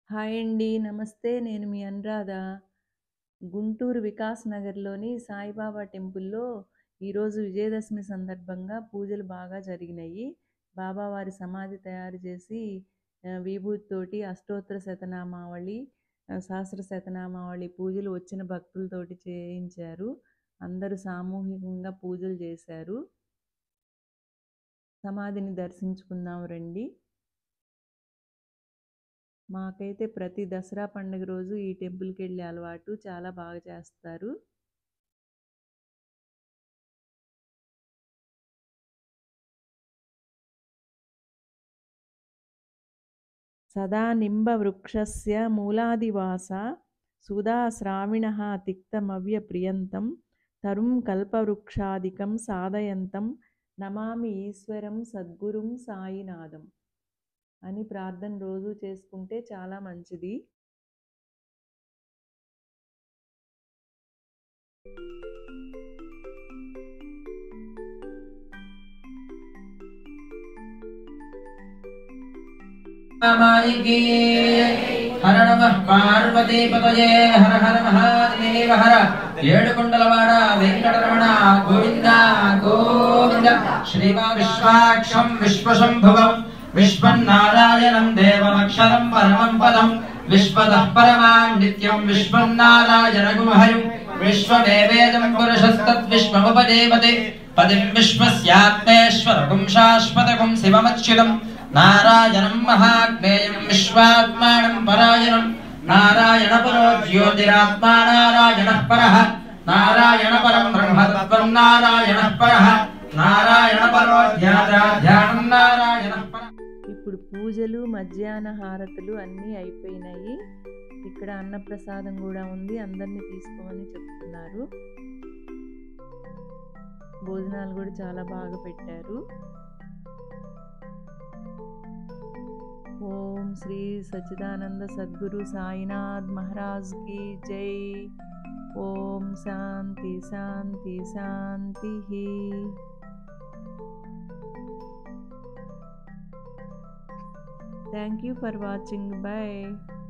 Hi అండి. నమస్తే. నేను మీ అనురాధ. గుంటూరు వికాస్ నగర్‌లోని సాయిబాబా టెంపుల్‌లో ఈరోజు విజయదశమి సందర్భంగా పూజలు బాగా జరిగినాయి. బాబావారి సమాధి తయారు చేసి ఆహ్, విభూతితోటి అష్టోత్తర శతనామావళి, ఆహ్, సహస్ర శతనామావళి పూజలు వచ్చిన భక్తులతోటి చేయించారు. అందరూ సామూహికంగా పూజలు చేశారు. సమాధిని దర్శించుకుందాం రండి. మాకైతే ప్రతి దసరా పండుగ రోజు ఈ టెంపుల్‌కెళ్ళే అలవాటు. చాలా బాగా చేస్తారు. సదా నింబవృక్షస్య మూలాదివాసా సుధా శ్రావిణః తిక్తమవ్యప్రియంతం తరుం కల్పవృక్షాదికం సాధయంతం నమామి ఈశ్వరం సద్గురుం సాయినాథం అని ప్రార్థన రోజు చేసుకుంటే చాలా మంచిది. రామాయికి హర నమః పార్వతీపతయే హర హర మహాదేవ హర ఏడుకొండలవాడ వెంకటరమణ గోవింద గోవింద శ్రీమా విశ్వాక్షం విశ్వశంభువం విశ్వన్నారాయణం దేవమక్షరం పరమం పదం విశ్వతః పరమాం నిత్యం విశ్వన్నారాయణ గుమహయం విశ్వమేవేదం పురుషస్తద్విశ్వముపదేవతే పదిం విశ్వస్యాత్మేశ్వరగుం శాశ్వతగుం శివమచ్యుతం నారాయణం మహాజ్ఞేయం విశ్వాత్మానం పరాయణం నారాయణ పరో జ్యోతిరాత్మా నారాయణ పర నారాయణ పరం బ్రహ్మతత్వం నారాయణ పర నారాయణ పరో ధ్యానం నారాయణ పర ఇప్పుడు పూజలు, మధ్యాహ్న హారతులు అన్నీ అయిపోయినాయి. ఇక్కడ అన్నప్రసాదం గూడా ఉంది. అందరిని తీసుకోమని చెప్తున్నారు. భోజనాలు గూడా చాలా బాగా పెట్టారు. ఓం శ్రీ సచ్చిదానంద సద్గురు సాయినాథ్ మహారాజ్ కి జై. ఓం శాంతి శాంతి శాంతిః. Thank you for watching. Bye.